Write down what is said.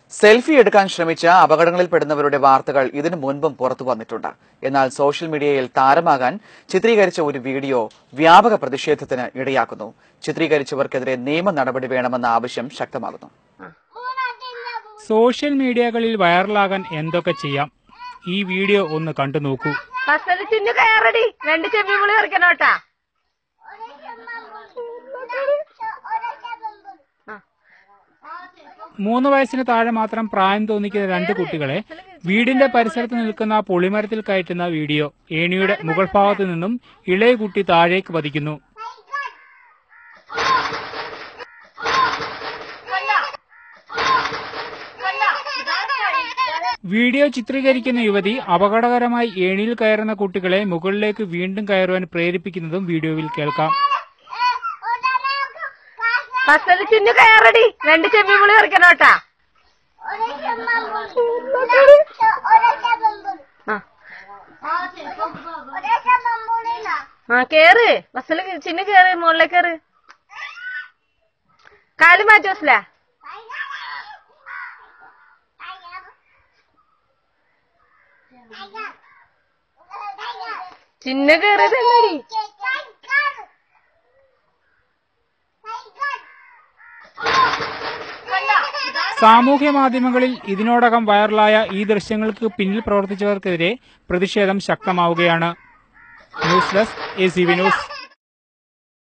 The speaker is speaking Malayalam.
സെൽഫി എടുക്കാൻ ശ്രമിച്ച അപകടങ്ങളിൽപ്പെടുന്നവരുടെ വാർത്തകൾ ഇതിനു മുൻപും പുറത്തു വന്നിട്ടുണ്ട് എന്നാൽ സോഷ്യൽ മീഡിയയിൽ താരമാകാൻ ചിത്രീകരിച്ച ഒരു വീഡിയോ വ്യാപക പ്രതിഷേധത്തിന് ഇടയാക്കുന്നു ചിത്രീകരിച്ചവർക്കെതിരെ നിയമ നടപടി വേണമെന്ന ആവശ്യം ശക്തമാകുന്നു സോഷ്യൽ മീഡിയകളിൽ വൈറലാകാൻ എന്തൊക്കെ ചെയ്യാം ഈ വീഡിയോ ഒന്ന് കണ്ടു നോക്കൂ ഫസ്റ്റ് ചിന്നു കയറടി രണ്ട് ചെമ്മീൻ പുളി പറിക്കണോട്ടാ മൂന്ന് വയസ്സിന് താഴെ മാത്രം പ്രായം തോന്നിക്കുന്ന രണ്ട് കുട്ടികളെ വീടിന്റെ പരിസരത്ത് നിൽക്കുന്ന പൊളിമരത്തിൽ കയറ്റുന്ന വീഡിയോ ഏണിയുടെ മുകൾ ഭാഗത്തു നിന്നും ഇളയ കുട്ടി താഴേക്ക് പതിക്കുന്നു വീഡിയോ ചിത്രീകരിക്കുന്ന യുവതി അപകടകരമായി ഏണിയിൽ കയറുന്ന കുട്ടികളെ മുകളിലേക്ക് വീണ്ടും കയറുവാൻ പ്രേരിപ്പിക്കുന്നതും വീഡിയോയിൽ കേൾക്കാം ഫസ്റ്റ് ചിന്നു കയറടി രണ്ട് ചെമ്മീൻ പുളി പറിക്കണോട്ടാ ആ കേറ് ബസ്സിൽ ചിന്നു കേറ് മുകളിലേക്ക് കേറ് കാല് മാറ്റി ബസ്സിലാ ചിന്നു കേറിയതല്ലടി സാമൂഹ്യ മാധ്യമങ്ങളിൽ ഇതിനോടകം വൈറലായ ഈ ദൃശ്യങ്ങൾക്ക് പിന്നിൽ പ്രവർത്തിച്ചവർക്കെതിരെ പ്രതിഷേധം ശക്തമാവുകയാണ് news desk A C V news